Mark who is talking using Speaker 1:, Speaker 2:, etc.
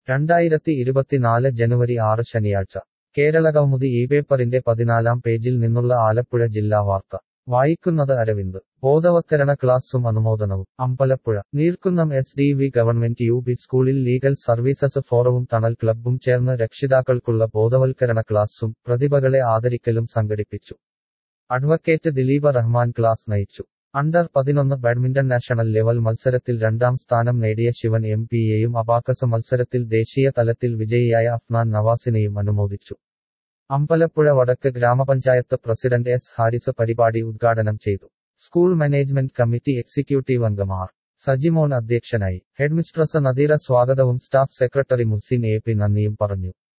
Speaker 1: രണ്ടായിരത്തി ഇരുപത്തിനാല് ജനുവരി ആറ് ശനിയാഴ്ച കേരളകൗമുദി ഈ പേപ്പറിന്റെ പതിനാലാം പേജിൽ നിന്നുള്ള ആലപ്പുഴ ജില്ലാ വാർത്ത വായിക്കുന്നത് അരവിന്ദ് ബോധവത്കരണ ക്ലാസും അനുമോദനവും Ambalappuzha Neerkunnam S D V government U P സ്കൂളിൽ ലീഗൽ സർവീസസ് ഫോറവും തണൽ ക്ലബ്ബും ചേർന്ന് രക്ഷിതാക്കൾക്കുള്ള ബോധവൽക്കരണ ക്ലാസും പ്രതിഭകളെ ആദരിക്കലും സംഘടിപ്പിച്ചു അഡ്വക്കേറ്റ് ദിലീപ റഹ്മാൻ ക്ലാസ് നയിച്ചു അണ്ടർ പതിനൊന്ന് ബാഡ്മിന്റൺ നാഷണൽ ലെവൽ മത്സരത്തിൽ രണ്ടാം സ്ഥാനം നേടിയ ശിവൻ എം പിയെയും അബാക്കസ് മത്സരത്തിൽ ദേശീയ തലത്തിൽ വിജയിയായ അഫ്നാൻ നവാസിനെയും അനുമോദിച്ചു അമ്പലപ്പുഴ വടക്ക് ഗ്രാമപഞ്ചായത്ത് പ്രസിഡന്റ് എസ് ഹാരിസ് പരിപാടി ഉദ്ഘാടനം ചെയ്തു സ്കൂൾ മാനേജ്മെന്റ് കമ്മിറ്റി എക്സിക്യൂട്ടീവ് അംഗം ആർ സജിമോൻ അധ്യക്ഷനായി ഹെഡ്മിസ്ട്രസ് നദീറ സ്വാഗതവും staff secretary Muhsin A P നന്ദിയും പറഞ്ഞു